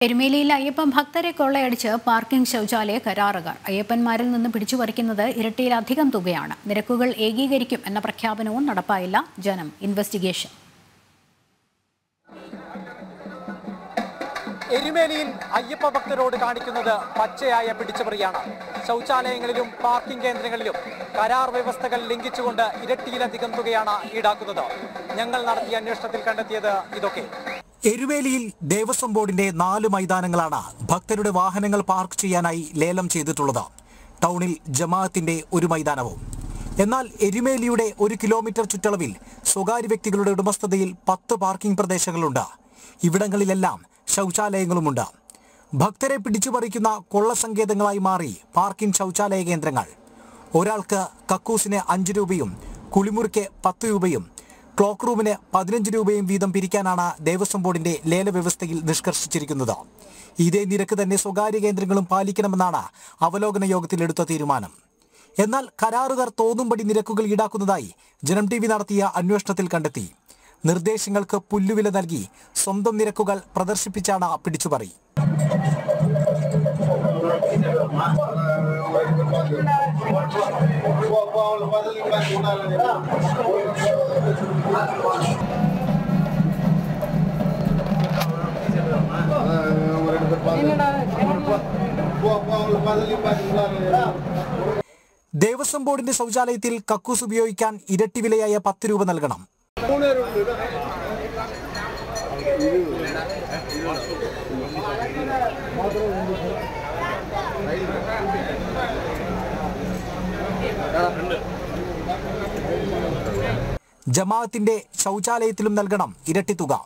എരുമേലിയിൽ അയ്യപ്പൻ ഭക്തരെ കൊള്ളയടിച്ച് പാർക്കിംഗ് ശൗചാലയ കരാറുകാർ അയ്യപ്പന്മാരിൽ നിന്ന് പിടിച്ചുപറിക്കുന്നത് ഇരട്ടിയിലധികം തുകയാണ് നിരക്കുകൾ ഏകീകരിക്കും എന്ന പ്രഖ്യാപനവും നടപ്പായില്ല ജനം ഇൻവെസ്റ്റിഗേഷൻ എരുമേലിയിൽ അയ്യപ്പ ഭക്തരോട് കാണിക്കുന്നത് പച്ചയായ പിടിച്ചുപറിയാണ് ശൗചാലയങ്ങളിലും പാർക്കിംഗ് കേന്ദ്രങ്ങളിലും കരാർ വ്യവസ്ഥകൾ ലംഘിച്ചുകൊണ്ട് ഇരട്ടിയിലധികം തുകയാണ് ഈടാക്കുന്നത് ഞങ്ങൾ നടത്തിയ അന്വേഷണത്തിൽ കണ്ടെത്തിയത് ഇതൊക്കെ എരുവേലിയിൽ ദേവസ്വം ബോർഡിന്റെ നാല് മൈതാനങ്ങളാണ് ഭക്തരുടെ വാഹനങ്ങൾ പാർക്ക് ചെയ്യാനായി ലേലം ചെയ്തിട്ടുള്ളത് ടൗണിൽ ജമാഅത്തിന്റെ ഒരു മൈതാനവും എന്നാൽ എരുമേലിയുടെ ഒരു കിലോമീറ്റർ ചുറ്റളവിൽ സ്വകാര്യ വ്യക്തികളുടെ ഉടമസ്ഥതയിൽ പത്ത് പാർക്കിംഗ് പ്രദേശങ്ങളുണ്ട് ഇവിടങ്ങളിലെല്ലാം ശൗചാലയങ്ങളുമുണ്ട് ഭക്തരെ പിടിച്ചുപറിക്കുന്ന കൊള്ളസങ്കേതങ്ങളായി മാറി പാർക്കിംഗ് ശൗചാലയ കേന്ദ്രങ്ങൾ ഒരാൾക്ക് കക്കൂസിന് അഞ്ച് രൂപയും കുളിമുറിക്ക് പത്ത് രൂപയും ക്ലോക്ക് റൂമിന് പതിനഞ്ച് രൂപയും വീതം പിരിക്കാനാണ് ദേവസ്വം ബോർഡിന്റെ ലേല വ്യവസ്ഥയിൽ നിഷ്കർഷിച്ചിരിക്കുന്നത് ഇതേ നിരക്ക് തന്നെ സ്വകാര്യ കേന്ദ്രങ്ങളും പാലിക്കണമെന്നാണ് അവലോകന യോഗത്തിൽ എടുത്ത തീരുമാനം എന്നാൽ കരാറുകാർ തോന്നുംപടി നിരക്കുകൾ ഈടാക്കുന്നതായി ജനം ടി വി നടത്തിയ അന്വേഷണത്തിൽ കണ്ടെത്തി നിർദ്ദേശങ്ങൾക്ക് പുല്ലുവില നൽകി സ്വന്തം നിരക്കുകൾ പ്രദർശിപ്പിച്ചാണ് പിടിച്ചുപറി ദേവസ്വം ബോർഡിന്റെ ശൗചാലയത്തിൽ കക്കൂസ് ഉപയോഗിക്കാൻ ഇരട്ടി വിലയായ പത്ത് രൂപ നൽകണം ജമാഅത്തിന്റെ ശൗചാലയത്തിലും നൽകണം ഇരട്ടി തുക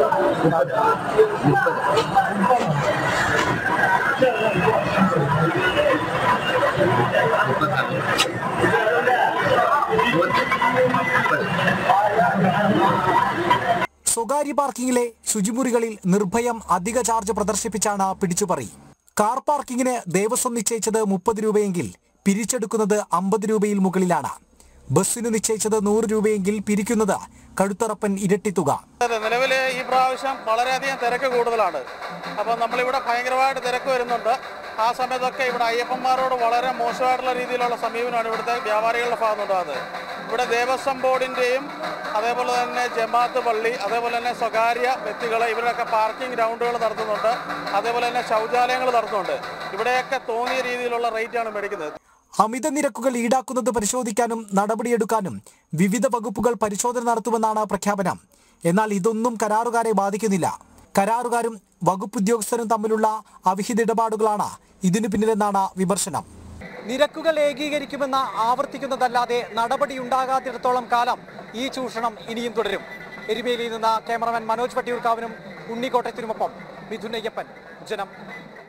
സ്വകാര്യ പാർക്കിങ്ങിലെ ശുചിമുറികളിൽ നിർഭയം അധിക ചാർജ് പ്രദർശിപ്പിച്ചാണ് പിടിച്ചുപറി കാർ പാർക്കിങ്ങിന് ദേവസ്വം നിശ്ചയിച്ചത് മുപ്പത് രൂപയെങ്കിൽ പിരിച്ചെടുക്കുന്നത് അമ്പത് രൂപയിൽ മുകളിലാണ് ബസ്സിന് നിശ്ചയിച്ചത് നൂറ് രൂപയെങ്കിൽ പിരിക്കുന്നത് കഴുത്തറപ്പൻ ഇരട്ടി തുക അതെ നിലവിൽ ഈ പ്രാവശ്യം വളരെയധികം തിരക്ക് കൂടുതലാണ് അപ്പം നമ്മളിവിടെ ഭയങ്കരമായിട്ട് തിരക്ക് വരുന്നുണ്ട് ആ സമയത്തൊക്കെ ഇവിടെ അയ്യപ്പന്മാരോട് വളരെ മോശമായിട്ടുള്ള രീതിയിലുള്ള സമീപനമാണ് ഇവിടുത്തെ വ്യാപാരികളുടെ ഭാഗത്തുണ്ടാകുന്നത് ഇവിടെ ദേവസ്വം ബോർഡിൻ്റെയും അതേപോലെ തന്നെ ജമാഅത്ത് പള്ളി അതേപോലെ തന്നെ സ്വകാര്യ വ്യക്തികൾ ഇവരൊക്കെ പാർക്കിംഗ് ഗ്രൗണ്ടുകൾ നടത്തുന്നുണ്ട് അതേപോലെ തന്നെ ശൗചാലയങ്ങൾ നടത്തുന്നുണ്ട് ഇവിടെയൊക്കെ തോന്നിയ രീതിയിലുള്ള റേറ്റാണ് മേടിക്കുന്നത് അമിത നിരക്കുകൾ ഈടാക്കുന്നത് പരിശോധിക്കാനും നടപടിയെടുക്കാനും വിവിധ വകുപ്പുകൾ പരിശോധന നടത്തുമെന്നാണ് പ്രഖ്യാപനം എന്നാൽ ഇതൊന്നും കരാറുകാരെ ബാധിക്കുന്നില്ല കരാറുകാരും വകുപ്പ് ഉദ്യോഗസ്ഥരും തമ്മിലുള്ള അവിഹിത ഇടപാടുകളാണ് ഇതിനു പിന്നിലെന്നാണ് വിമർശനം നിരക്കുകൾ ഏകീകരിക്കുമെന്ന് ആവർത്തിക്കുന്നതല്ലാതെ നടപടി ഉണ്ടാകാത്തിടത്തോളം കാലം ഈ ചൂഷണം ഇനിയും തുടരും എരുമേലിയിൽ നിന്ന് ക്യാമറമാൻ മനോജ് വട്ടിയൂർക്കാവിനും ഉണ്ണിക്കോട്ടത്തിനുമൊപ്പം മിഥുൻ അയ്യപ്പൻ ജനം